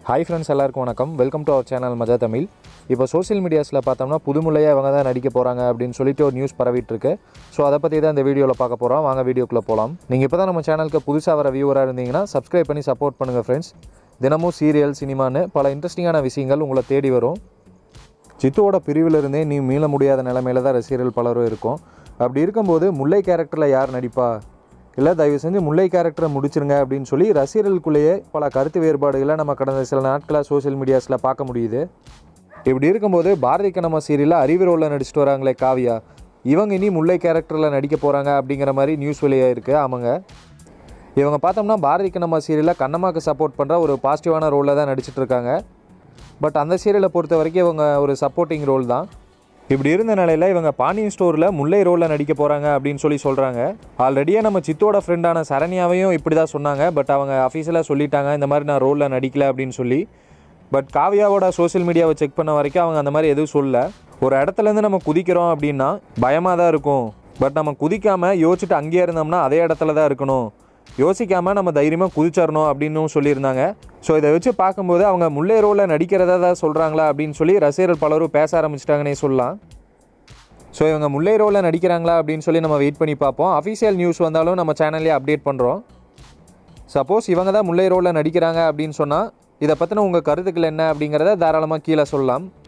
hi friends எல்லாருக்கும் வணக்கம் welcome to our channel மஜா தமிழ் இப்போ சோஷியல் மீடியாஸில் பார்த்தோம்னா புதுமுலையாக இவங்க தான் நடிக்க போகிறாங்க அப்படின்னு சொல்லிட்டு ஒரு நியூஸ் பரவிட்டு இருக்கு ஸோ அதை பற்றி தான் இந்த வீடியோவில் பார்க்க போகிறோம் வாங்க வீடியோக்குள்ளே போகலாம் நீங்கள் இப்போ தான் நம்ம சேனலுக்கு புதுசாக வர வியூவராக இருந்தீங்கன்னா சப்ஸ்கிரைப் பண்ணி சப்போர்ட் பண்ணுங்கள் ஃப்ரெண்ட்ஸ் தினமும் சீரியல் சினிமான்னு பல இன்ட்ரெஸ்டிங்கான விஷயங்கள் உங்களை தேடி வரும் சித்துவோட பிரிவில் இருந்தே நீ மீள முடியாத நிலைமையில தான் ரசிகர்கள் பலரும் இருக்கும் அப்படி இருக்கும்போது முல்லை கேரக்டரில் யார் நடிப்பா இல்லை தயவு செஞ்சு முல்லை கேரக்டரை முடிச்சிருங்க அப்படின்னு சொல்லி ரசிகர்களுக்குள்ளேயே பல கருத்து வேறுபாடுகளை நம்ம கடந்த சில நாட்களாக சோஷியல் மீடியாஸில் பார்க்க முடியுது இப்படி இருக்கும்போது பாரதி கண்ணம்மா சீரியலில் அறிவு ரோலில் நடிச்சிட்டு வராங்களே காவியா இவங்க இனி முல்லை கேரக்டரில் நடிக்க போகிறாங்க அப்படிங்கிற மாதிரி நியூஸ் வெளியாக இருக்குது ஆமாங்க இவங்க பார்த்தோம்னா பாரதி கண்ணம்மா சீரியலில் கண்ணம்மாக்கு சப்போர்ட் பண்ணுற ஒரு பாசிட்டிவான ரோலில் தான் நடிச்சிட்டு இருக்காங்க பட் அந்த சீரியலை பொறுத்த வரைக்கும் இவங்க ஒரு சப்போர்ட்டிங் ரோல் தான் இப்படி இருந்த நிலையில் இவங்க பாண்டியன் ஸ்டோரில் முல்லை ரோலில் நடிக்க போகிறாங்க அப்படின்னு சொல்லி சொல்கிறாங்க ஆல்ரெடியே நம்ம சித்தோட ஃப்ரெண்டான சரண்யாவையும் இப்படி தான் சொன்னாங்க பட் அவங்க அஃபீஷியலாக சொல்லிட்டாங்க இந்த மாதிரி நான் ரோலில் நடிக்கல அப்படின்னு சொல்லி பட் காவியாவோட சோஷியல் மீடியாவை செக் பண்ண வரைக்கும் அவங்க அந்த மாதிரி எதுவும் சொல்லல ஒரு இடத்துலேருந்து நம்ம குதிக்கிறோம் அப்படின்னா பயமாக தான் இருக்கும் பட் நம்ம குதிக்காமல் யோசிச்சுட்டு அங்கேயே இருந்தோம்னா அதே இடத்துல தான் இருக்கணும் யோசிக்காமல் நம்ம தைரியமாக குதிச்சிடணும் அப்படின்னு சொல்லியிருந்தாங்க ஸோ இதை வச்சு பார்க்கும்போது அவங்க முல்லை ரோலில் நடிக்கிறதா தான் சொல்கிறாங்களா அப்படின்னு சொல்லி ரசிகர்கள் பலரும் பேச ஆரம்பிச்சிட்டாங்கன்னே சொல்லலாம் ஸோ இவங்க முல்லை ரோலில் நடிக்கிறாங்களா அப்படின்னு சொல்லி நம்ம வெயிட் பண்ணி பார்ப்போம் அஃபிஷியல் நியூஸ் வந்தாலும் நம்ம சேனல்லே அப்டேட் பண்ணுறோம் சப்போஸ் இவங்க தான் முல்லை ரோலில் நடிக்கிறாங்க அப்படின்னு சொன்னால் இதை பற்றின உங்கள் கருத்துக்கள் என்ன அப்படிங்கிறத தாராளமாக கீழே சொல்லலாம்